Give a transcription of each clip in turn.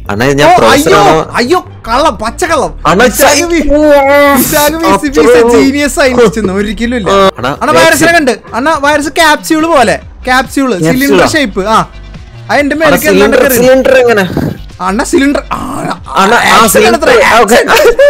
അണ്ണാ ഞാൻ ഓ, അയ്യോ പ്രൊഫസറാണോ അയ്യോ കള്ളം പച്ചക്കള്ളം അണ്ണാ ജീനിയസ് സയന്റിസ്റ്റ് ഒരിക്കലും ഇല്ല ആ, അണ്ണാ, അണ്ണ വൈറസിനെ കണ്ട് അണ്ണ വൈറസ് ക്യാപ്സ്യൂള് പോലെ ക്യാപ്സ്യൂള് Capsule സിലിണ്ടർ ആ? ഷേപ്പ് ആ അതിന്റെ മേലേക്ക് സിലിണ്ടർ സിലിണ്ടർ എങ്ങനെ അണ്ണ സിലിണ്ടർ അണ്ണാ ആ cylinder okay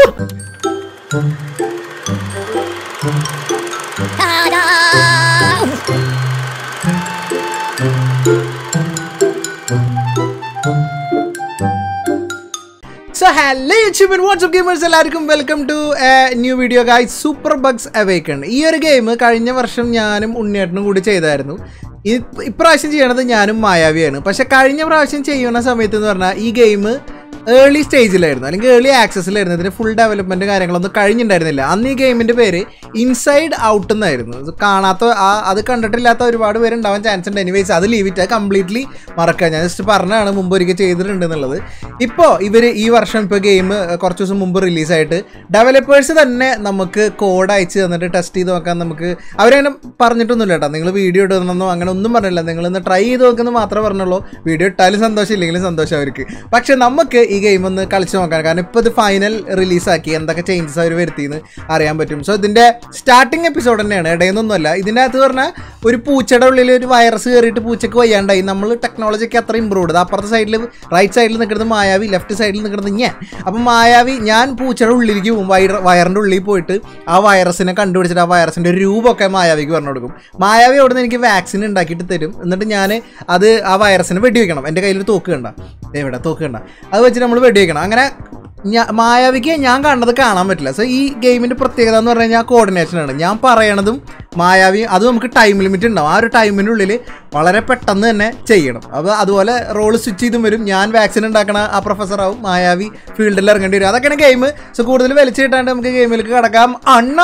so hello YouTube WhatsApp gamers എല്ലാവർക്കും welcome to new video guys super bugs awaken ഈ ഒരു ഗെയിം കഴിഞ്ഞ വർഷം ഞാനും ഉണ്ണിയേട്ടനും കൂടി ചെയ്തായിരുന്നു ഈ- ഇപ്രാവശ്യം ചെയ്യണത് ഞാനും മായാവിയാണ് പക്ഷെ കഴിഞ്ഞ പ്രാവശ്യം ചെയ്യുന്ന സമയത്ത് എന്ന് പറഞ്ഞാൽ ഈ ഗെയിം ഏർലി സ്റ്റേജിലായിരുന്നു അല്ലെങ്കിൽ ഏർലി ആക്സസിലായിരുന്നു ഇതിന് ഫുൾ ഡെവലപ്മെന്റ് കാര്യങ്ങളൊന്നും കഴിഞ്ഞിട്ടുണ്ടായിരുന്നില്ല അന്ന് ഈ ഗെയിമിന്റെ പേര് ഇൻസൈഡ് ഔട്ട് എന്നായിരുന്നു ഇത് കാണാത്ത ആ അത് കണ്ടിട്ടില്ലാത്ത ഒരുപാട് പേര് ഉണ്ടാവാൻ ചാൻസ് ഉണ്ട് എനിവേസ് അത് ലീവ് ഇറ്റ് കംപ്ലീറ്റ്ലി മറക്കുക ഞാൻ ജസ്റ്റ് പറഞ്ഞാണ് മുമ്പ് ഒരിക്കൽ ചെയ്തിട്ടുണ്ട് എന്നുള്ളത് ഇപ്പോൾ ഇവർ ഈ വർഷം ഇപ്പോൾ ഗെയിം കുറച്ച് ദിവസം മുമ്പ് റിലീസായിട്ട് ഡെവലപ്പേഴ്സ് തന്നെ നമുക്ക് കോഡ് അയച്ച് തന്നിട്ട് ടെസ്റ്റ് ചെയ്ത് നോക്കാൻ നമുക്ക് അവരങ്ങനെ പറഞ്ഞിട്ടൊന്നുമില്ല കേട്ടോ നിങ്ങൾ വീഡിയോ ഇടണമെന്നോ അങ്ങനെ ഒന്നും പറഞ്ഞില്ല നിങ്ങൾ ഇന്ന് ട്രൈ ചെയ്ത് നോക്കുന്നത് മാത്രമേ പറഞ്ഞുള്ളൂ വീഡിയോ ഇട്ടാലും സന്തോഷം ഇല്ലെങ്കിലും സന്തോഷം അവർക്ക് പക്ഷെ നമുക്ക് ഈ ഗെയിം ഒന്ന് കളിച്ച് നോക്കാൻ കാരണം ഇപ്പോൾ ഇത് ഫൈനൽ റിലീസാക്കി എന്തൊക്കെ ചേഞ്ചസ് അവർ വരുത്തിയെന്ന് അറിയാൻ പറ്റും സോ ഇതിൻ്റെ സ്റ്റാർട്ടിങ് എപ്പിസോഡ് തന്നെയാണ് ഇടയെന്നൊന്നുമല്ല ഇതിൻ്റെ അകത്ത് പറഞ്ഞാൽ ഒരു പൂച്ചയുടെ ഉള്ളിൽ ഒരു വൈറസ് കയറിയിട്ട് പൂച്ചയ്ക്ക് വയ്യാണ്ടായി നമ്മൾ ടെക്നോളജിക്ക് അത്ര ഇമ്പ്രൂവ്ഡ് ചെയ്ത് അപ്പുറത്തെ സൈഡിൽ റൈറ്റ് സൈഡിൽ നിൽക്കുന്നത് മായാവി ലെഫ്റ്റ് സൈഡിൽ നിൽക്കുന്നത് ഞാൻ അപ്പം മായാവി ഞാൻ പൂച്ചയുടെ ഉള്ളിലേക്ക് പോകും വയർ വയറിൻ്റെ ഉള്ളിൽ പോയിട്ട് ആ വൈറസിനെ കണ്ടുപിടിച്ചിട്ട് ആ വൈറസിൻ്റെ ഒരു രൂപമൊക്കെ മായാവിക്ക് പറഞ്ഞു കൊടുക്കും മായാവി അവിടെ നിന്ന് എനിക്ക് വാക്സിൻ ഉണ്ടാക്കിയിട്ട് തരും എന്നിട്ട് ഞാൻ അത് ആ വൈറസിനെ വെടിവെക്കണം എൻ്റെ കയ്യിൽ ഒരു തോക്ക് കണ്ട എവിടെ തോക്ക് കണ്ട അത് വെച്ചിട്ട് നമ്മൾ വെടിവെക്കണം അങ്ങനെ ഞാ മായാവിക്ക് ഞാൻ കണ്ടത് കാണാൻ പറ്റില്ല സോ ഈ ഗെയിമിൻ്റെ പ്രത്യേകത എന്ന് പറഞ്ഞു കഴിഞ്ഞാൽ കോർഡിനേഷനാണ് ഞാൻ പറയണതും മായാവി അത് നമുക്ക് ടൈം ലിമിറ്റ് ഉണ്ടാവും ആ ഒരു ടൈമിൻ്റെ ഉള്ളിൽ വളരെ പെട്ടെന്ന് തന്നെ ചെയ്യണം അപ്പോൾ അതുപോലെ റോൾ സ്വിച്ച് ചെയ്തും വരും ഞാൻ വാക്സിൻ ഉണ്ടാക്കണ ആ പ്രൊഫസറാവും മായാവി ഫീൽഡിൽ ഇറങ്ങേണ്ടി വരും അതൊക്കെയാണ് ഗെയിം സോ കൂടുതൽ വലിച്ചു കിട്ടാണ്ട് നമുക്ക് ഗെയിമിലേക്ക് കടക്കാം അണ്ണ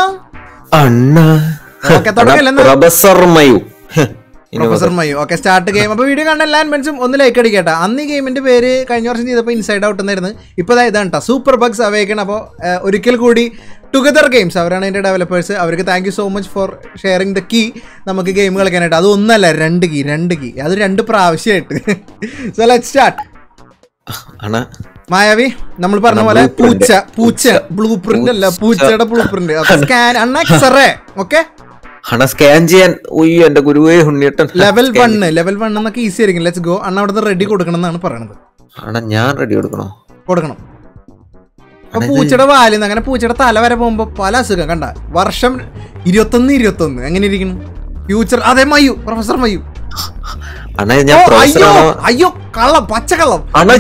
അണ്ണാ ഓക്കേ, തുടങ്ങിയല്ലേ എന്നാ? പ്രൊഫസർ മയു ഹ്, ഇനി പ്രൊഫസർ മയു ഓക്കെ സ്റ്റാർട്ട് ഗെയിം അപ്പോൾ വീഡിയോ കണ്ട എല്ലാ അൻമെൻസും ഒന്ന് ലൈക്ക് അടിക്കട്ടെ അന്ന് ഈ ഗെയിമിന്റെ പേര് കഴിഞ്ഞ വർഷം ചെയ്തപ്പോൾ ഇൻസൈഡ് ഔട്ട് എന്നായിരുന്നു ഇപ്പോൾ ഇതാണ് കേട്ടോ സൂപ്പർ ബഗ്സ് അവേക്കണം അപ്പോൾ ഒരിക്കൽ കൂടി ടുഗദർ ഗെയിംസ് അവരാണ് അതിൻ്റെ ഡെവലപ്പേഴ്സ് അവർക്ക് thank you so much for sharing the key നമുക്ക് ഗെയിം കളിക്കാനായിട്ട് അത് ഒന്നല്ല രണ്ട് കീ രണ്ട് കീ അത് രണ്ട് പ്രാവശ്യമായിട്ട് സോ ലെറ്റ് സ്റ്റാർട്ട് അണ്ണാ മായാവി നമ്മൾ പറഞ്ഞ പോലെ പൂച്ച പൂച്ച ബ്ലൂ പ്രിന്റ് അല്ല പൂച്ചയുടെ ബ്ലൂ പ്രിന്റ് സ്കാൻ അണ്ണ എക്സറേ ഓക്കെ അണ്ണാ സ്കാൻ ചെയ്യാൻ ഉയ്യോ എന്റെ ഗുരുവേ ഉണ്ണിയേട്ടൻ ലെവൽ വണ്ണ് ലെവൽ വൺ എന്നൊക്കെ ഈസി ആയിരിക്കും ലെറ്റ്സ് ഗോ അണ്ണ അവിടുന്ന് റെഡി കൊടുക്കണം എന്നാണ് പറയണത് അണ്ണാ ഞാൻ റെഡി കൊടുക്കണോ കൊടുക്കണം അപ്പൊ പൂച്ചയുടെ വാലിന്ന് അങ്ങനെ പൂച്ചയുടെ തല വരെ പോകുമ്പോ പല അസുഖം കണ്ട വർഷം ഇരുപത്തൊന്ന് ഇരുപത്തൊന്ന് എങ്ങനെ ഇരിക്കുന്നു ഫ്യൂച്ചർ അതെ മയ്യു പ്രൊഫസർ മയ്യു അണ്ണാ ഓ, ഞാൻ അയ്യോ പ്രൊഫസറാണോ അയ്യോ കള്ളം പച്ചക്കള്ളം അണ്ണാ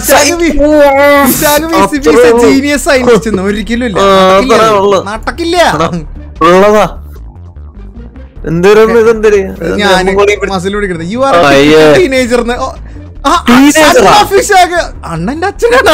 ജീനിയസ് സയന്റിസ്റ്റ് ഒരിക്കലും ഇല്ല ആ, നടക്കില്ല അത്രേ ഉള്ളൂ. അത്. നടക്കില്ല ഉള്ളതാ എന്തോരം ഇതെന്തര് ഞാൻ മസിൽ പിടിക്കുന്നത് യു ആർ അയ്യേ. ടീനേജർന്ന് Teenager ആ? അണ്ണന്റെ അച്ഛനാണ്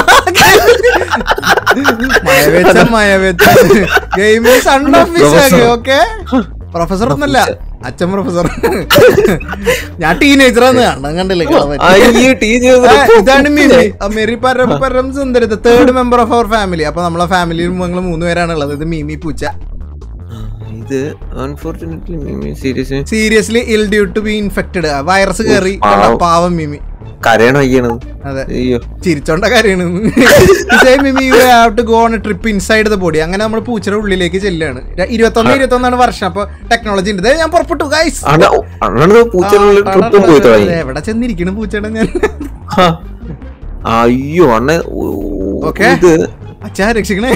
മയവേച്ച മയവേച്ച ഗെയിമിൽ son of fish Professor. Okay professor ഒന്നല്ല അച്ഛൻ പ്രൊഫസർ ഞാൻ ടീനേജറാന്ന് അണ്ണൻ കണ്ടില്ലേ കളവൻ. അയ്യോ ടീച്ചർ ആ, ഇതാണ് മിമി ആ, മെറി പരം പരം സുന്ദരി third member of our family അപ്പൊ നമ്മളെ ഫാമിലിയിൽ ഞങ്ങൾ മൂന്ന് പേരാണ് ഉള്ളത് ഇത് മിമി പൂച്ച ഇത് unfortunately serious seriously ill due to be infected virus കയറി പാവം. കണ്ട പാവം മിമി കരയണോ അയ്യണത് അതെ അയ്യോ ചിരിച്ചോണ്ട കാര്യമാണ് Mimi you have to go on a trip inside the body അങ്ങനെ നമ്മൾ പൂച്ചയുടെ ഉള്ളിലേക്ക് ചെല്ലുകയാണ് ര- ഇരുപത്തൊന്ന് ഇരുപത്തൊന്നാണ് വർഷം അപ്പൊ ടെക്നോളജി ഉണ്ട് ദേ ഞാൻ പുറപ്പെട്ടു ഗൈസ് അണ്ണ അണ്ണത് പൂച്ചകളുടെ ട്രിപ്പും പോയി തുടങ്ങി എവിടെ ചെന്നിരിക്കണം പൂച്ചയുടെ ഞാൻ ഹാ. അയ്യോ അണ്ണ ഓക്കേ. ഇത് അച്ഛാ രക്ഷിക്കണേ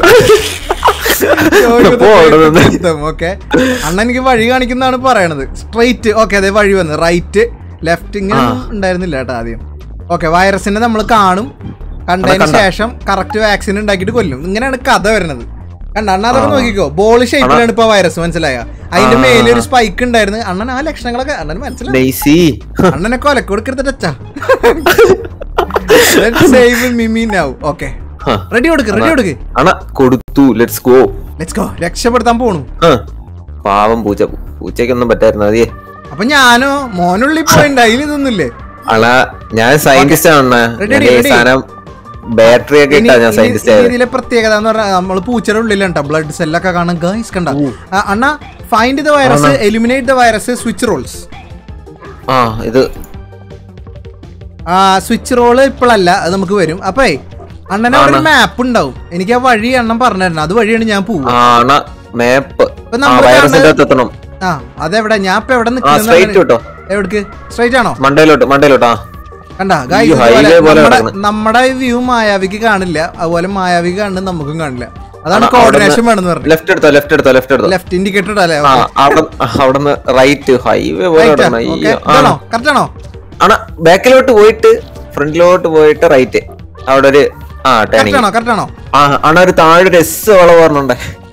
പോ അവിടെ നിന്ന്. ഓക്കെ അണ്ണ എനിക്ക് വഴി കാണിക്കുന്നതാണ് പറയണത് സ്ട്രൈറ്റ് ഓക്കെ അതെ വഴി വന്ന് റൈറ്റ് ലെഫ്റ്റ് ഇങ്ങനെ ഒന്നും ഉണ്ടായിരുന്നില്ല കേട്ടോ ആദ്യം ഓക്കെ വൈറസിനെ നമ്മൾ കാണും കണ്ടതിന് കണ്ട. ശേഷം കറക്റ്റ് വാക്സിൻ ഉണ്ടാക്കിയിട്ട് കൊല്ലും ഇങ്ങനെയാണ് കഥ വരുന്നത് കണ്ട അണ്ണ അതൊക്കെ നോക്കിക്കോ ബോൾ ഷേപ്പിലാണ് ഇപ്പൊ വൈറസ് മനസ്സിലായ അതിന്റെ ആ. മേലെ ഒരു സ്പൈക്ക് ഉണ്ടായിരുന്നു അണ്ണൻ ആ ലക്ഷണങ്ങളൊക്കെ അണ്ണന് മനസ്സിലായി ഡെയ്സി അണ്ണനെ കൊലക്ക് കൊടുക്കരുത് അച്ഛാ സേവ് മിമി നൗ ഓക്കെ ഹാ. റെഡി കൊടുക്ക് റെഡി കൊടുക്ക് അണ്ണ കൊടുത്തു ലെറ്റ്സ് ഗോ ലെറ്റ്സ് ഗോ രക്ഷപ്പെടുത്താൻ പോണു പാവം പൂച്ച പൂച്ചയ്ക്കൊന്നും പറ്റായിരുന്നു അതേ അപ്പൊ ഞാനോ മോനുള്ളിൽ പോയിണ്ട് അതിൽ ഇതൊന്നുമില്ലേ അണ്ണ ഞാൻ സയന്റിസ്റ്റ് ആണ് അണ്ണാ. Ready, എന്റെ ഈ ready. സാധനം ബാറ്ററി ഒക്കെ ഇനി- ഇട്ടാ ഞാൻ ഇനി- സയന്റിസ്റ്റ് ഇനി ആയത് ഇതിലെ പ്രത്യേകത എന്ന് പറഞ്ഞാൽ നമ്മൾ പൂച്ചയുടെ ഉള്ളിലുണ്ടോ ബ്ലഡ് സെല്ലൊക്കെ കാണാൻ ഗൈസ് കണ്ട ആ, അണ്ണ find the virus eliminate the virus switch roles ആ ഇത് ആ സ്വിച്ച് റോള് ഇപ്പോഴല്ല അത് നമുക്ക് വരും അപ്പേ അണ്ണനെ അവിടെ ഒരു മാപ്പ് ഉണ്ടാവും എനിക്ക് ആ വഴി അണ്ണൻ പറഞ്ഞു തരണം അത് വഴിയാണ് ഞാൻ പോവുക ആ അണ മാപ്പ് ഇപ്പൊ ആ നമ്മള് വൈറസിന്റെ കാണുന്നത് അകത്ത് എത്തണം ആ അതെവിടെ ഞാൻ ഇപ്പൊ എവിടെ ആ സ്ട്രൈറ്റ് നിൽക്കുന്നത് കേട്ടോ എവിടേക്ക് സ്ട്രൈറ്റ് ആണോ മണ്ടയിലോട്ട് മണ്ടയിലോട്ട് ആ കണ്ട ഈ highway പോലെ കിടക്കുന്നു. നമ്മുടെ വ്യൂ മായാവിക്ക് കാണില്ല അതുപോലെ മായാവിക്ക് കാണുന്നത് നമുക്കും കാണില്ല അതാണ് അണ്ണാ, കോർഡിനേഷൻ അവിടുന്ന് വേണമെന്ന് പറഞ്ഞു ലെഫ്റ്റ് എടുത്തോ ലെഫ്റ്റ് എടുത്തോ ലെഫ്റ്റ് എടുത്തോ ലെഫ്റ്റ് ഇൻഡിക്കേറ്റർ അല്ലേ ആ അവിടെ അവിടുന്ന് റൈറ്റ് ഹൈവേ പോലെ കിടക്കണം. അയ്യോ. ആ. ഇതാണോ കറക്റ്റ് ആണോ അണ ബാക്കിലോട്ട് പോയിട്ട് ഫ്രണ്ടിലോട്ട് പോയിട്ട് റൈറ്റ് അവിടെ ഒരു ആ കറക്റ്റ് ടേണിങ് ആണോ കറക്റ്റ് ആണോ ആ അണ ഒരു താഴെ ഒരു എസ് വളവ് പറഞ്ഞുണ്ടേ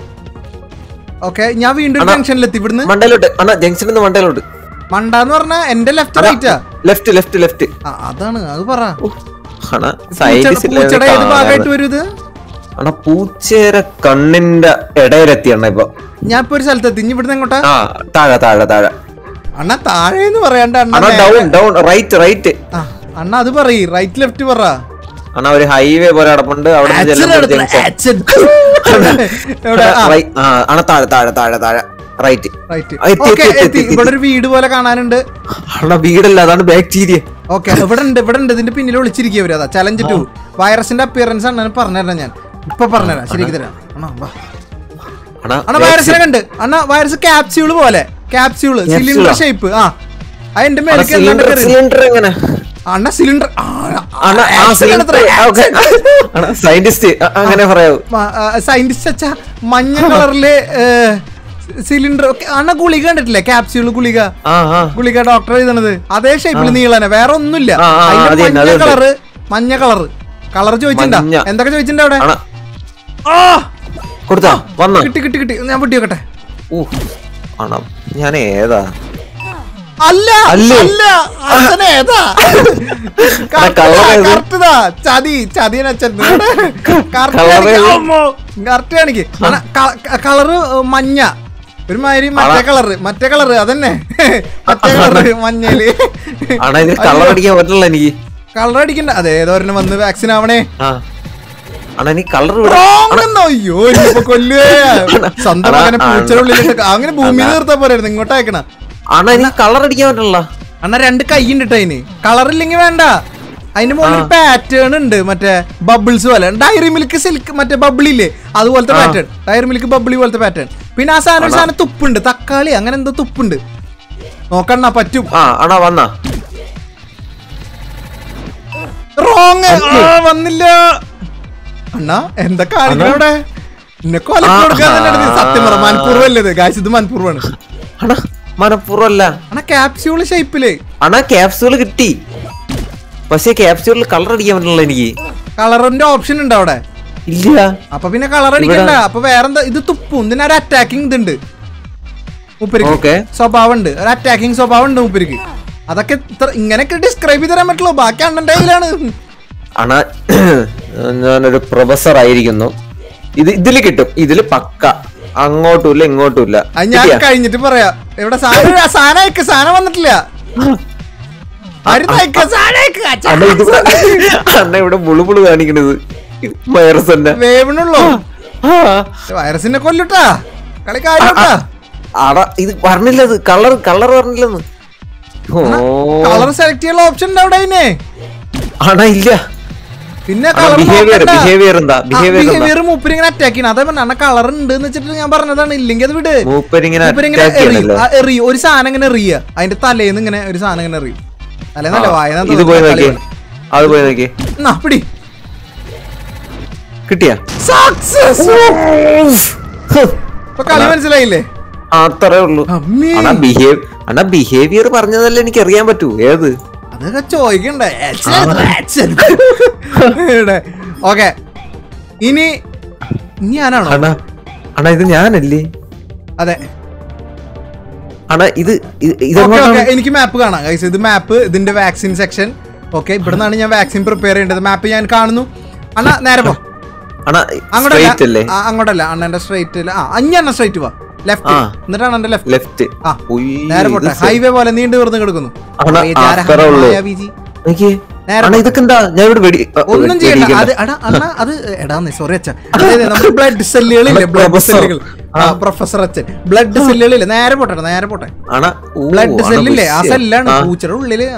ഓക്കെ ഞാൻ വീണ്ടും അണ്ണാ. ജംഗ്ഷനിലെത്തി ഇവിടുന്ന് മണ്ടയിലോട്ട് അണ ജംഗ്ഷനിൽ നിന്ന് മണ്ടയിലോട്ട് മണ്ടാന്ന് പറഞ്ഞാ എന്റെ ലെഫ്റ്റ് റൈറ്റാ ലെഫ്റ്റ് ലെഫ്റ്റ് ലെഫ്റ്റ് ആ അതാണ് അത് പറ അണ പൂച്ചയുടെ സൈന്റിസ്റ്റ് പൂച്ചയുടെ ഏത് ഭാഗമായിട്ട് വരും ഇത് അണ പൂച്ചേര കണ്ണിന്റെ ഇടയിലെത്തി അണ്ണ ഇപ്പൊ ഞാൻ ഇപ്പൊ ഒരു സ്ഥലത്തെത്തി ഇനി ഇവിടുന്ന് എങ്ങോട്ടാ ആ താഴെ താഴെ താഴെ അണ്ണ താഴേന്ന് പറയാണ്ട് അണ്ണ അണ നേരെ- ഡൗൺ ഡൗൺ റൈറ്റ് റൈറ്റ് ആ, അണ്ണ അത് പറയ് റൈറ്റ് ലെഫ്റ്റ് പറ അണ ഒരു ഹൈവേ പോലെ കിടപ്പുണ്ട് അവിടെ നിന്ന് Action ചെല്ലുമ്പോൾ എടുത്തോ, junction. action. എവിടെ അണ, ആ, right- ആ, അണ താഴെ താഴെ താഴെ താഴെ റൈറ്റ് right. ആ, എത്തി, Okay, എത്തി, എത്തി. എത്തി, ഇവിടെ ഒരു വീട് പോലെ കാണാനുണ്ട് അണ വീടല്ല അതാണ് ബാക്ടീരിയ ഓക്കെ ഇവിടെ ഉണ്ട് ഇവിടെ ഉണ്ട് ഇതിന്റെ പിന്നിൽ വിളിച്ചിരിക്കുക അവര് അതാ ചലഞ്ച് ടു വൈറസിന്റെ അപ്പിയറൻസ് ആണ് പറഞ്ഞുതരാം ഞാൻ ഇപ്പൊ പറഞ്ഞുതരാം ശരിക്ക് തരാം അണ്ണാ വാ. അണ അണ്ണ വൈറസിനെ കണ്ട് അണ്ണ വൈറസ് ക്യാപ്സ്യൂള് പോലെ ക്യാപ്സ്യൂള് സിലിണ്ടർ ഷേപ്പ് ആ ആ എന്റെ മേലേക്ക് അല്ലാണ്ട് സിലിണ്ടർ കയറി. സിലിണ്ടർ എങ്ങനെ അണ്ണ സിലിണ്ടർ അണ ആ സിലിണ്ടർ അണ സയന്റിസ്റ്റ് അങ്ങനെ പറയാവൂ സയന്റിസ്റ്റ് അച്ഛാ മഞ്ഞ കളറില് സിലിണ്ടർ അണ്ണ ഗുളിക കണ്ടിട്ടില്ലേ ക്യാപ്സ്യൂള് ഗുളിക ആ ആ ഗുളിക ഡോക്ടർ എഴുതണത് അതേ ഷേപ്പിൽ നീളനെ വേറെ ഒന്നുമില്ല ആ, ആ, അതിന്റെ അത് തന്നെ, മഞ്ഞ അത് തന്നെ. കളറ് മഞ്ഞ കളറ് കളർ ചോദിച്ചിട്ടുണ്ടാ മഞ്ഞ. എന്തൊക്കെ ചോദിച്ചിട്ടുണ്ട് അവിടെ അണ ആ കൊടുത്താ വന്നോ കിട്ടി കിട്ടി കിട്ടി ഞാൻ പൊട്ടി വെക്കട്ടെ ഊ അണ ഞാൻ ഏതാ അല്ല അല്ലേ? അല്ല അച്ഛൻ ഏതാ colour ഏത്? കറക്റ്റ്താ ചതി ചതിയൻ അച്ഛൻ Colour ഏത്? കറക്റ്റ് കാണിക്ക് കളറ് മഞ്ഞ ഒരുമാതിരി മറ്റേ കളറ് മറ്റേ കളറ് അതന്നെ മറ്റേ കളറ് മഞ്ഞയില് അണ ഇത് കളർ അടിക്കാൻ പറ്റില്ല എനിക്ക് കളർ അടിക്കണ്ട അതെ ഏതോരെണ്ണം വന്ന് വാക്സിൻ ആവണേ ആ അണ നീ കളർ വിട Wrong എന്നോ? അയ്യോ ഇനിയിപ്പോ കൊല്ലുവേ സ്വന്തം അണ്ണാ, അങ്ങനെ പൂച്ചയുടെ അണ്ണാ. ഉള്ളിൽ അങ്ങനെ ഭൂമിയിൽ നിർത്താൻ പോരായിരുന്നു ഇങ്ങോട്ട് അയക്കണ അണ നീ കളർ അടിക്കാൻ പറ്റില്ല അണ്ണാ രണ്ട് കൈ ഉണ്ട് ട്ടോ അതിന് കളർ ഇല്ലെങ്കിൽ വേണ്ട അതിന്റെ മുകളിൽ പാറ്റേൺ ഉണ്ട് മറ്റേ ബബിൾസ് പോലെ ഡയറി മിൽക്ക് സിൽക്ക് മറ്റേ ബബിൾ ഇല്ലേ അതുപോലത്തെ പാറ്റേൺ ഡയറി മിൽക്ക് ബബിളി പോലത്തെ പാറ്റേൺ പിന്നെ ആ സാധനം ഒരു സാധനം തുപ്പുണ്ട് തക്കാളി അങ്ങനെ എന്തോ തുപ്പുണ്ട് നോക്കണ്ണ പറ്റും ആ അണ വന്ന റോങ് വന്നില്ല അണ്ണാ എന്താ കാണിക്കണ അവിടെ എന്നെ കൊലക്ക് കൊടുക്കാൻ തന്നെ എടുത്ത് സത്യം പറ മനഃപൂർവ്വം ഇത് ഗായ്സ് ഇത് മനഃപൂർവ്വമാണ് അണ മനപ്പൂർവല്ല അണ്ണാ ക്യാപ്സ്യൂള് ഷേപ്പില് അണ ക്യാപ്സ്യൂൾ കിട്ടി പക്ഷെ ക്യാപ്സ്യൂളിൽ കളർ അടിക്കാൻ പറ്റില്ല എനിക്ക് കളറിന്റെ ഓപ്ഷൻ ഉണ്ട് അവിടെ ഇല്ല അപ്പൊ പിന്നെ കളർ അടിക്കണ്ട അപ്പൊ വേറെന്താ ഇത് തുപ്പും ഇതിനൊരു അറ്റാക്കിംഗ് ഇതുണ്ട് മൂപ്പരിക്ക് ഓക്കെ സ്വഭാവം ഉണ്ട് ഒരു അറ്റാക്കിംഗ് സ്വഭാവം ഉണ്ട് മൂപ്പരിക്ക് അതൊക്കെ ഇത്ര ഇങ്ങനെയൊക്കെ ഡിസ്ക്രൈബ് ചെയ്ത് തരാൻ പറ്റുള്ളൂ ബാക്കി അണ്ണന്റെ കയ്യിലാണ് അണ ഞാനൊരു പ്രൊഫസർ ആയിരിക്കുന്നു ഇത് ഇതില് കിട്ടും ഇതില് പക്ക അങ്ങോട്ടും ഇല്ല ഇങ്ങോട്ടും ഇല്ല അത് ഞാൻ കിട്ടിയാ? കഴിഞ്ഞിട്ട് പറയാം ഇവിടെ സാധനം സാധനം അയക്ക് സാധനം വന്നിട്ടില്ല മരുന്ന് അയക്ക്, സാധനം അയക്ക്, അച്ഛാ. അണ്ണ ഇത് അണ്ണ ഇവിടെ ബുളുബുളു കാണിക്കണത് വൈറസ് തന്നെ വേവണുള്ളൂ ആ, വൈറസിനെ കൊല്ലുട്ടാ കളി കാര്യട്ടാ അട ഇത് പറഞ്ഞില്ലത് കളർ കളർ പറഞ്ഞില്ലെന്ന് ഓ കളർ സെലക്ട് ചെയ്യാനുള്ള ഓപ്ഷൻ ഉണ്ട് അവിടെ അതിനെ അണ ഇല്ല പിന്നെ അണ്ണാ, കളർ behavior, behavior എന്താ? behavior എന്താ? ബിഹേവിയർ മൂപ്പര് ഇങ്ങനെ അറ്റാക്ക് ചെയ്യണം അതേ പറഞ്ഞ കളർ ഉണ്ട് എന്ന് വെച്ചിട്ട് ഞാൻ പറഞ്ഞതാണ് ഇല്ലെങ്കിൽ അത് വിട് മൂപ്പരിങ്ങനെ മൂപ്പരിങ്ങനെ attack എറിയും ചെയ്യണല്ലോ. ആ, എറിയും ഒരു സാധനം ഇങ്ങനെ എറിയ അതിന്റെ തലേന്ന് ഇങ്ങനെ ഒരു സാധനം ഇങ്ങനെ എറിയും തലേന്നല്ല വായന ഇത് പോയി നോക്കിയേ അത് പോയി നോക്കിയേ പിടി കിട്ടിയാ സക്സസ് ഇപ്പൊ കളി മനസ്സിലായില്ലേ അത്രേ ഉള്ളൂ അമ്മേ. അണ ബിഹേവ് അണ ബിഹേവിയർ പറഞ്ഞതല്ലേ എനിക്ക് അറിയാൻ പറ്റൂ ഏത് അതൊക്കെ ചോദിക്കണ്ടേ ഓക്കെ ഇനി ഇനി ഞാനാണോ അണ അണ ഇത് ഞാനല്ലേ അതെ അണ ഇത് ഇത് ഓക്കെ ഇതെങ്ങോട്ടാണ് ഓക്കെ എനിക്ക് മാപ്പ് കാണാം ഗൈസ് ഇത് മാപ്പ് ഇതിന്റെ വാക്സിൻ സെക്ഷൻ ഓക്കെ ഇവിടെ നിന്നാണ് ഞാൻ വാക്സിൻ പ്രിപ്പയർ ചെയ്യേണ്ടത് മാപ്പ് ഞാൻ കാണുന്നു അണ്ണ നേരെ പോ അണ അങ്ങോട്ടല്ല സ്ട്രൈറ്റ് അല്ലേ ആ, അങ്ങോട്ടല്ല അണ്ണന്റെ സ്ട്രൈറ്റ് ആ അഞ്ഞെണ്ണ സ്ട്രൈറ്റ് വാ ലെഫ്റ്റ് ആ. എന്നിട്ടാണ് എന്റെ ലെഫ്റ്റ് ലെഫ്റ്റ് ആ നേരെ പോട്ടെ ഹൈവേ പോലെ നീണ്ടു വീർന്ന് കിടക്കുന്നു അണ്ണാ, ഏ, ജാര അത്രേ ഉള്ളൂ. മായാവിജി. നേരെ അണ ഇതൊക്കെ എന്താ ഞാൻ ഇവിടെ വെടി അ, ഒന്നും ചെയ്യണ്ട വെടിയിക്കണ്ട. അത് എടാ അണ്ണ അത് എടാന്ന് സോറി അച്ഛ അതായത് നമുക്ക് ബ്ലഡ് സെല്ലുകളില്ലേ ബ്ലഡ് പ്രൊഫസർ. സെല്ലുകൾ ആ പ്രൊഫസർ അച്ഛൻ ബ്ലഡ് സെല്ലുകളില്ലേ നേരെ പോട്ടെ നേരെ പോട്ടെ അണ ഊ, ബ്ലഡ് അണ സെല്ലില്ലേ ആ വിഷയം. സെല്ലാണ് ആ, പൂച്ചയുടെ ഉള്ളില് ആ,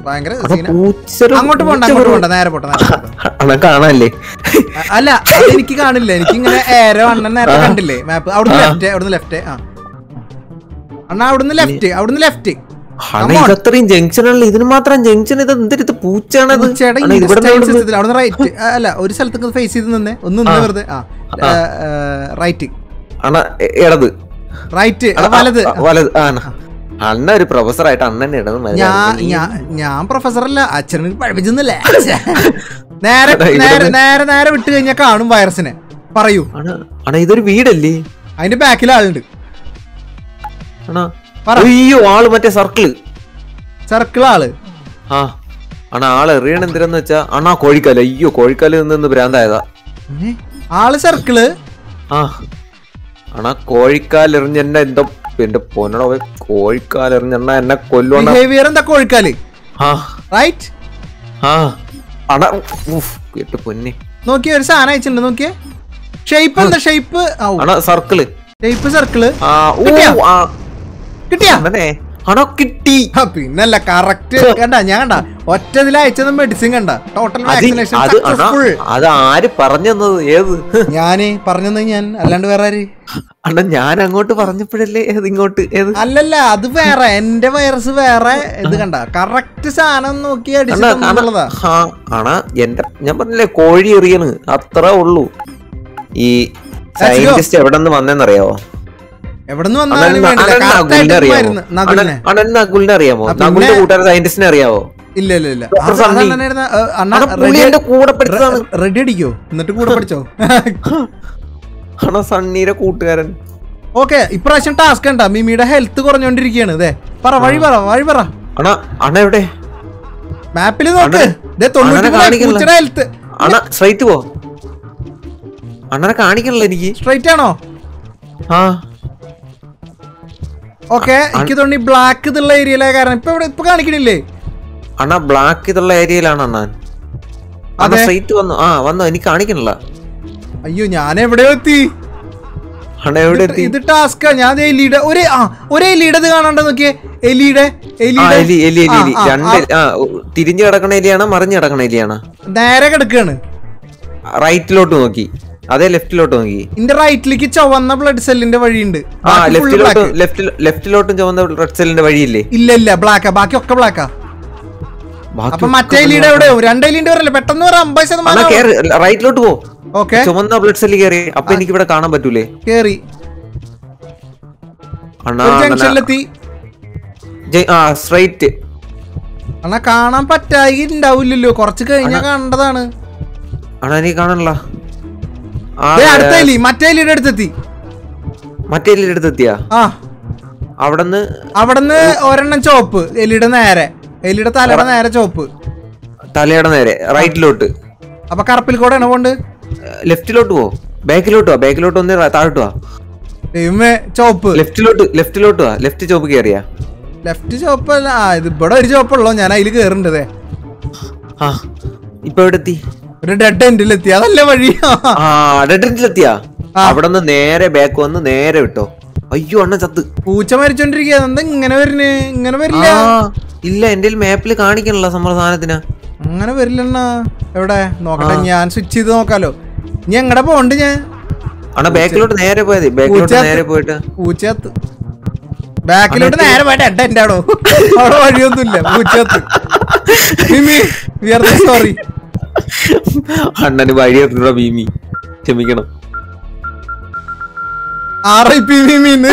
ഭയങ്കര അണ്ണാ സീന പൂച്ചയുടെ- അങ്ങോട്ട് പോണ്ട പൂച്ച അങ്ങോട്ട് ഒരു- പോണ്ട നേരെ പോട്ടെ നേരെ പോട്ടെ. അണ്ണാ കാണാല്ലേ അ- അല്ല അത് എനിക്ക് കാണില്ല എനിക്ക് ഇങ്ങനെ ഏരോ അണ്ണൻ നേരത്തെ കണ്ടില്ലേ മാപ്പ് അവിടുന്ന് ലെഫ്റ്റ് അവിടുന്ന് ലെഫ്റ്റ് ആ അണ്ണാ അവിടുന്ന് ലെഫ്റ്റ് അവിടുന്ന് ലെഫ്റ്റ് അണ്ണാ ഇത് അത്രയും ജംഗ്ഷനാണല്ലോ ഇതിന് മാത്രം ജംഗ്ഷൻ ഇത് എന്തൊരു ഇത് പൂച്ചയാണത് ചേട്ടാ അണ്ണാ, ഇവിടെ നിന്ന് ഇവിടെ നിന്ന് അവിടുന്ന് റൈറ്റ് അല്ല ഒരു സ്ഥലത്തേക്ക് ഫേസ് ചെയ്ത് നിന്നേ ഒന്ന് നിന്ന് വെറുതെ ആ റൈറ്റ് അണ്ണാ എ- ഇടത് റൈറ്റ് വലത് ആ, വലത് ആ, അണ്ണാ. അണ്ണ ഒരു പ്രൊഫസർ ആയിട്ട് അണ്ണൻ ഇടത് മതി. ഞാൻ ഞാൻ ഞാൻ പ്രൊഫസർ അല്ല അച്ഛനെ പഠിപ്പിച്ചെന്നല്ലേ നേരെ എടാ, ഇവിടെ നേരെ നേരെ നേരെ വിട്ട് കഴിഞ്ഞാൽ കാണും വൈറസിനെ പറയൂ അണ്ണാ അണ്ണാ ഇതൊരു വീടല്ലേ അതിന്റെ ബാക്കിൽ ആളുണ്ട് അണ്ണാ പറ. അയ്യോ ആള് മറ്റേ സർക്കിള് സർക്കിൾ ആള് ആ അണ്ണാ ആള് എറിയണ എന്തിനെന്ന് വെച്ചാ അണ്ണാ കോഴിക്കാല് അയ്യോ കോഴിക്കാല് നിന്ന് നിന്ന് ഭ്രാന്തായതാ ഏ? ആള് സർക്കിള് ആ അണ്ണാ കോഴിക്കാൽ എറിഞ്ഞെന്നെ എന്തോ എന്റെ പൊന്നട കോഴിക്കാൽ എറിഞ്ഞെണ്ണ എന്നെ കൊല്ലുവണ്ണ ബിഹേവിയർ എന്താ കോഴിക്കാല് ആ റൈറ്റ് ആ അണ ഉഫ്, കേട്ട് പൊന്നെ നോക്കിയേ ഒരു സാധനം അയച്ചിട്ടുണ്ട് നോക്കിയേ ഷേപ്പ് എന്താ ഷേപ്പ് അണ സർക്കിള് ഷേപ്പ് സർക്കിള് ആ ഊ, കിട്ടിയോ? ആ കിട്ടിയാ അണ്ണനെ അണ കിട്ടി ആ, പിന്നല്ല കറക്റ്റ് കണ്ട ഞാൻ കണ്ട ഒറ്റ ഇതിൽ അയച്ചത് മെഡിസിൻ കണ്ട ടോട്ടൽ അത് വാക്സിനേഷൻ അത് അണ സക്സസ്ഫുൾ അത് ആര് പറഞ്ഞു തന്നത് ഏത് ഞാന് പറഞ്ഞത് ഞാൻ അല്ലാണ്ട് വേറെ ആര് അണ്ണ ഞാൻ അങ്ങോട്ട് പറഞ്ഞപ്പോഴല്ലേ ഏത് ഇങ്ങോട്ട് ഏത് അല്ലല്ല അത് വേറെ എന്റെ വൈറസ് വേറെ ഇത് കണ്ട കറക്റ്റ് സാധനം നോക്കി അണ്ണ അണ അടിച്ചിട്ടുള്ളതാ ആ അണ എന്റെ ഞാൻ പറഞ്ഞില്ലേ കോഴി എറിയണ് അത്രേ ഉള്ളൂ ഈ സയന്റിസ്റ്റ് എവിടെ നിന്ന് വന്നേന്നറിയാവോ എവിടെ നിന്ന് വന്നാലും വേണ്ടില്ല correct ആയിട്ട് മരുന്ന്. നകുലിനെ അണ്ണൻ നകുലിനെ അറിയാമോ ആ, പിന്നെ- നകുലിന്റെ കൂട്ടുകാരൻ സയന്റിസ്റ്റിനെ അറിയാവോ ഇല്ല ഇല്ല ഇല്ല ഡോക്ടർ അത് സണ്ണി. അതല്ലാണ്ടായിരുന്ന, ഏ, അണ്ണാ അണ്ണാ പുള്ളി എന്റെ കൂടെ പഠിച്ചതാണ് റെഡി അടിക്കോ എന്നിട്ട് കൂടെ പഠിച്ചോ അണ സണ്ണീരെ കൂട്ടുകാരൻ ഓക്കെ ഇപ്രാവശ്യം ടാസ്ക് ഉണ്ടാ മിമിയുടെ ഹെൽത്ത് കുറഞ്ഞോണ്ടിരിക്കുകയാണ് ഇതേ പറ വഴി പറ വഴി പറ അണ അണ എവിടെ മാപ്പിൽ നോക്ക് അണ്ണനെ- ദേ തൊണ്ണൂറ്റി അണ്ണനെ കാണിക്കണില്ല. പൂച്ചയുടെ ഹെൽത്ത് അണ സ്ട്രൈറ്റ് പോ അണ്ണനെ കാണിക്കണല്ലോ എനിക്ക് സ്ട്രൈറ്റ് ആണോ ആ ഓക്കെ എനിക്ക് തോന്നി ബ്ലാക്ക് ഇതുള്ള ഏരിയയിലെ കാരണം ഇപ്പൊ ഇവിടെ ഇപ്പൊ കാണിക്കണില്ലേ അണ്ണ ബ്ലാക്ക് ഇതുള്ള ഏരിയയിലാണ് അണ്ണാൻ അണ്ണ അതെ. സ്ട്രൈറ്റ് വന്നു ആ വന്നു എനിക്ക് കാണിക്കണില്ല അയ്യോ ഞാൻ എവിടെയോ എത്തി അണ്ണ എവിടെ ഇത് എത്തി ഇത് ടാസ്കാ ഞാൻ ദേ എലിയുടെ ഒരു ആ ഒരു എലിയുടെ ഇത് കാണാണ്ട് നോക്കിയേ എലിയുടെ ആ എലിയുടെ എലി എലി എലി ആ, എലി ആ, രണ്ട് എലി- ആ തിരിഞ്ഞു കിടക്കണ എലിയാണ് മറിഞ്ഞു കിടക്കണ എലിയാണ് നേരെ കിടക്കാണ് റൈറ്റിലോട്ട് നോക്കി അതേ ലെഫ്റ്റിലോട്ട് നോക്കി ഇന്റെ റൈറ്റിലേക്ക് ചുവന്ന ബ്ലഡ് സെല്ലിന്റെ വഴിയുണ്ട് ആ ബാക്കി full ലെഫ്റ്റിലോട്ട് black. ലെഫ്റ്റിൽ ലെഫ്റ്റിലോട്ടും ചുവന്ന റെഡ് സെല്ലിന്റെ വഴിയില്ലേ ഇല്ല ഇല്ല ബ്ലാക്കാ ബാക്കി ഒക്കെ ബ്ലാക്കാ ബാക്കി അപ്പൊ മറ്റേ എലിയുടെ എവിടെയോ രണ്ട് എലിന്റെ പറയല്ലേ പെട്ടെന്ന് ഒരു അമ്പത് അണ്ണാ ശതമാനം കേറി റൈറ്റിലോട്ട് പോ ഓക്കെ ചുമന്ന ബ്ലഡ് സെല്ല് കയറി അപ്പൊ എനിക്ക് ഇവിടെ കാണാൻ പറ്റൂലേ കേറി അണ്ണാ ഒരു അണ്ണാ- ജംഗ്ഷനിലെത്തി ജെ- ആ സ്ട്രൈറ്റ് അണ്ണാ കാണാൻ പറ്റായി ഉണ്ടാവില്ലല്ലോ കുറച്ച് കഴിഞ്ഞാ കണ്ടതാണ് അണ്ണാ എനിക്ക് കാണണല്ല ആ ദേ അടുത്ത എലി മറ്റേ എലിയുടെ അടുത്തെത്തി മറ്റേ എലിയുടെ അടുത്ത് എത്തിയാ ആ അവിടുന്ന് അവിടുന്ന് ഒരെണ്ണം ചോപ്പ് എലിയുടെ നേരെ എലിയുടെ തലയുടെ നേരെ ചോപ്പ് തലയുടെ നേരെ റൈറ്റിലോട്ട് അപ്പൊ കറപ്പിൽ കൂടെയാണ് പോണ്ട് ലെഫ്റ്റിലോട്ട് പോ ബാക്കിലോട്ട് വാ ബാക്കിലോട്ട് ഒന്ന് റ- താഴോട്ട് വാ ദൈവമേ ചോപ്പ് ലെഫ്റ്റിലോട്ട് ലെഫ്റ്റിലോട്ട് വാ ലെഫ്റ്റ് ചോപ്പ് കയറിയാ ലെഫ്റ്റ് ചോപ്പ് അല്ല ആ ഇത് ഇവിടെ ഒരു ചോപ്പുള്ളൂ ഞാൻ അതിൽ കേറുണ്ടതേ ആ ഇപ്പൊ എവിടെ എത്തി ഒരു ഡെഡ് എൻഡിൽ എത്തി അതല്ലേ വഴി ആ ഡെഡ്രിഞ്ചിലെത്തിയാ ആ. അവിടെ നിന്ന് നേരെ ബാക്ക് വന്ന് നേരെ വിട്ടോ അയ്യോ അണ്ണ ചത്ത് പൂച്ച മരിച്ചോണ്ടിരിക്കുക എന്താ ഇങ്ങനെ വരുന്നേ ഇങ്ങനെ വരില്ല ആ ഇല്ല എന്റെ മാപ്പിൽ കാണിക്കണല്ലോ നമ്മുടെ സാധനത്തിനാ അങ്ങനെ വരില്ലണ്ണ എവിടെ നോക്കട്ടെ ഞാൻ സ്വിച്ച് ചെയ്ത് നോക്കാലോ ഇനി എങ്ങടെ പോണ്ട് ഞാൻ അണ്ണ ബാക്കിലോട്ട് നേരെ പോയത് ബാക്കിലോട്ട് പൂച്ച- നേരെ പോയിട്ട് പൂച്ചത്ത് ബാക്കിലോട്ട് നേരെ പോയിട്ട് എട്ട എന്റെ ആടോ അവിടെ വഴിയൊന്നുമില്ല പൂച്ചത്ത് സോറി അണ്ണന് വഴിയെത്തുന്ന ഭീമി ക്ഷമിക്കണം ആർ ഐ പി മീന്ന്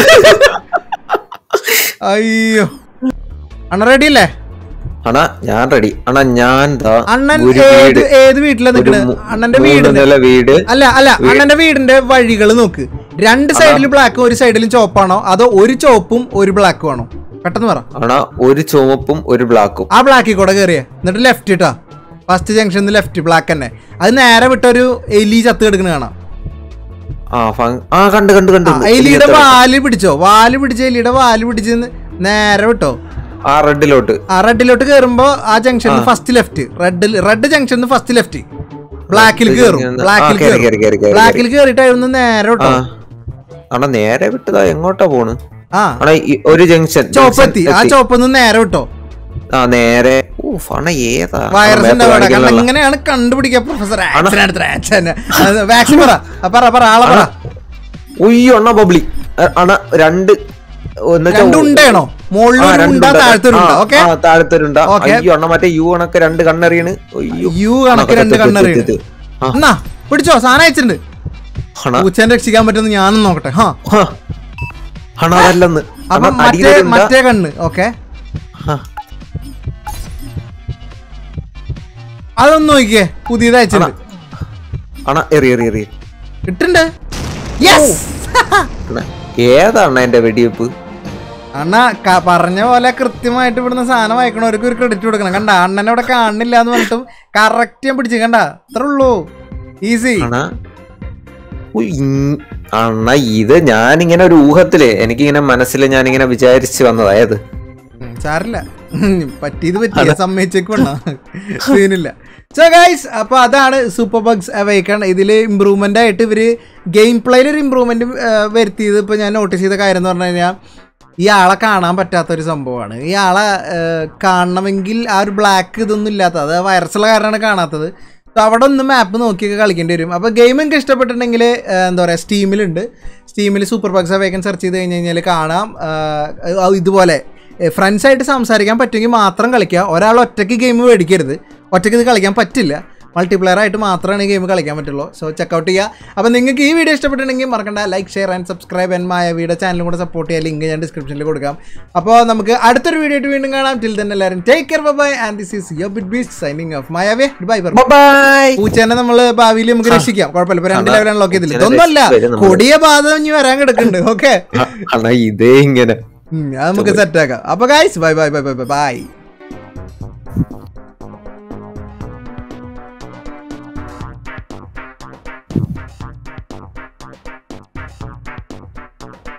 അയ്യോ അണ്ണ റെഡി അല്ലേ അണ്ണാ ഞാൻ റെഡി അണ്ണാ ഞാൻ ദാ അണ്ണൻ ഒരു ഏത് വീട് ഏത് വീട്ടിലാ ഒരു നിക്കണത് മൂ- അണ്ണന്റെ മൂന്ന് വീട് നില വീട് അല്ല അല്ല അണ്ണന്റെ വീടിന്റെ വഴികൾ നോക്ക് രണ്ട് സൈഡിലും ബ്ലാക്കും ഒരു സൈഡിലും ചോപ്പാണോ അതോ ഒരു ചോപ്പും ഒരു ബ്ലാക്കും ആണോ പെട്ടെന്ന് പറ അണ്ണാ ഒരു ചുവപ്പും ഒരു ബ്ലാക്കും ആ ബ്ലാക്കിൽ കൂടെ കയറിയ എന്നിട്ട് ലെഫ്റ്റ് ഇട്ടാ ഫസ്റ്റ് ജംഗ്ഷനിൽ ലെഫ്റ്റ് ബ്ലാക്ക് തന്നെ അത് നേരെ വിട്ടൊരു എലി ചത്ത് കിടക്കുന്ന കാണാം ആ ഫങ്- ആ കണ്ട് കണ്ട് കണ്ട് ആ, എലിയുടെ വാല് പിടിച്ചോ വാല് പിടിച്ച എലിയുടെ വാല് പിടിച്ച് നേരെ വിട്ടോ ആ റെഡിലോട്ട് ആ റെഡിലോട്ട് കയറുമ്പോ ആ ജംഗ്ഷനിൽ ഫസ്റ്റ് ലെഫ്റ്റ് റെഡ് റെഡ് ജംഗ്ഷനിൽ ഫസ്റ്റ് ലെഫ്റ്റ് ബ്ലാക്കിൽ കയറും ആ, ബ്ലാക്കിൽ കേറി, കേറി, കേറി, കേറി, ബ്ലാക്കിൽ കയറിയിട്ടായിരുന്നു നേരെ ആ വിട്ടോ അണ്ണാ നേരെ വിട്ടതാ എങ്ങോട്ടാ പോണ് ആ അണ്ണാ ഈ ഒരു ജംഗ്ഷൻ ചോപ്പ് എത്തി ആ ചോപ്പ് ഒന്ന് നേരെ വിട്ടോ ആ നേരെ ഓ ഫണ ഏതാ വൈറസിന്റെ അവിടെ കാരണം കാണിക്കണല്ലോ. ഇങ്ങനെയാണ് കണ്ടുപിടിക്കുക പ്രൊഫസർ ആക്ഷൻ അടുത്ത ആക്ഷൻ വാക്സിൻ പറ ആ, പറ പറ ആളെ പറ ഉയ്യോ അണ്ണ ബബ്ലി അ- അണ രണ്ട് എന്ന് വെച്ചാ രണ്ടും ഉണ്ടേണോ മുകളിലും ആ, ഒരു രണ്ട് ഉണ്ട ഉണ്ട്. താഴത്തൊരു ഉണ്ട ആ, ഓക്കെ ആ, താഴത്തൊരുണ്ട Okay. അയ്യോ അണ്ണ മറ്റേ യു കണക്ക് രണ്ട് കണ്ണെറിയണ് അയ്യോ യു കണക്ക് രണ്ട് കണ്ണറിയുണ്ട് ആ. എന്നാ പിടിച്ചോ സാധനം അയച്ചിട്ടുണ്ട് അണ പൂച്ചേനെ രക്ഷിക്കാൻ പറ്റുമെന്ന് ഞാനും നോക്കട്ടെ ഹാ ഹ. അണ അതല്ലെന്ന് അപ്പൊ അണ്ണ മറ്റേ അടിയിലൊരു ഉണ്ട. മറ്റേ കണ്ണ് ഓക്കെ ആ. അതൊന്ന് നോക്കിയേ പുതിയത് അണ അയച്ചിട്ടുണ്ട് അണ എറി എറി എറി ഇട്ടുണ്ട് യെസ് അണ്ണ, ഏതാണ് എന്റെ വെടിവെപ്പ് അണ്ണ ക- പറഞ്ഞ പോലെ കൃത്യമായിട്ട് ഇവിടുന്ന് സാധനം വായിക്കണവർക്ക് ഒരു ക്രെഡിറ്റ് കൊടുക്കണം കണ്ട അണ്ണനെ ഇവിടെ കാണില്ല എന്ന് പറഞ്ഞിട്ടും കറക്റ്റ് ഞാൻ പിടിച്ചു കണ്ട അത്ര ഉള്ളൂ ഈസി അണ ഉയ്, ഇങ്- അണ്ണ ഇത് ഞാനിങ്ങനെ ഒരു ഊഹത്തില് എനിക്കിങ്ങനെ മനസ്സിൽ ഞാനിങ്ങനെ വിചാരിച്ചു വന്നതായത് സാറില്ല പറ്റിയത് പറ്റിയ സമ്മതിച്ചേക്കണ്ട സീനില്ല സോ ഗൈസ് അപ്പോൾ അതാണ് സൂപ്പർ ബഗ്സ് അവൈക്കൺ ഇതിൽ ഇമ്പ്രൂവ്മെൻ്റ് ആയിട്ട് ഇവർ ഗെയിം പ്ലേയിൽ ഒരു ഇമ്പ്രൂവ്മെൻറ്റ് വരുത്തിയത് ഇപ്പോൾ ഞാൻ നോട്ടീസ് ചെയ്ത കാര്യം എന്ന് പറഞ്ഞു കഴിഞ്ഞാൽ ഈ ആളെ കാണാൻ പറ്റാത്ത ഒരു സംഭവമാണ് ഈ ആളെ ഏഹ്, കാണണമെങ്കിൽ ആ ഒരു ബ്ലാക്ക് ഇതൊന്നും ഇല്ലാത്ത അത് വൈറസുള്ള കാരണമാണ് കാണാത്തത് സോ അവിടെ ഒന്ന് മാപ്പ് നോക്കിയൊക്കെ കളിക്കേണ്ടി വരും അപ്പോൾ ഗെയിം എനിക്ക് ഇഷ്ടപ്പെട്ടിട്ടുണ്ടെങ്കിൽ എന്താ പറയുക സ്റ്റീമിലുണ്ട് സ്റ്റീമിൽ സൂപ്പർ ബഗ്സ് വേഗം സെർച്ച് ചെയ്ത് കഴിഞ്ഞ് കഴിഞ്ഞാൽ കാണാം ആ, ഇതുപോലെ ഫ്രണ്ട്സായിട്ട് സംസാരിക്കാൻ പറ്റുമെങ്കിൽ മാത്രം കളിക്കുക ഒരാൾ ഒറ്റയ്ക്ക് ഗെയിം മേടിക്കരുത് ഒറ്റയ്ക്ക് ഇത് കളിക്കാൻ പറ്റില്ല മൾട്ടിപ്ലെയർ ആയിട്ട് മാത്രമാണ് ഈ ഗെയിം കളിക്കാൻ പറ്റുള്ളൂ സോ ചെക്കൗട്ട് ചെയ്യുക അപ്പോൾ നിങ്ങൾക്ക് ഈ വീഡിയോ ഇഷ്ടപ്പെട്ടിട്ടുണ്ടെങ്കിൽ മറക്കണ്ട like share and subscribe and Maya video ചാനലും കൂടെ സപ്പോർട്ട് ചെയ്യാൻ ലിങ്ക് ഞാൻ ഡിസ്ക്രിപ്ഷനിൽ കൊടുക്കാം അപ്പോൾ നമുക്ക് അടുത്തൊരു വീഡിയോ ആയിട്ട് വീണ്ടും കാണാം ടിൽ തന്നെ എല്ലാവരും take care bye and this is yo bit bees signing off മായാവേ ബൈ ബൈ ബൈ പൂച്ചേനെ നമ്മൾ ഭാവിയിൽ നമുക്ക് രക്ഷിക്കാം കുഴപ്പമില്ല ഇപ്പൊ രണ്ട് അതാ, ലെവലാണ് ലോക്ക് ചെയ്തില്ല പൂച്ചേനെ ഇതൊന്നുമല്ല രക്ഷിച്ച് വരും നമ്മള്. കൊടിയ ബാധ ഇനി വരാൻ കിടക്കുന്നുണ്ട് ഓക്കെ അണ്ണ ഇതേ ഇങ്ങനെ അത് നമുക്ക് സെറ്റ് ആക്കാം അപ്പൊ guys bye bye bye bye bye by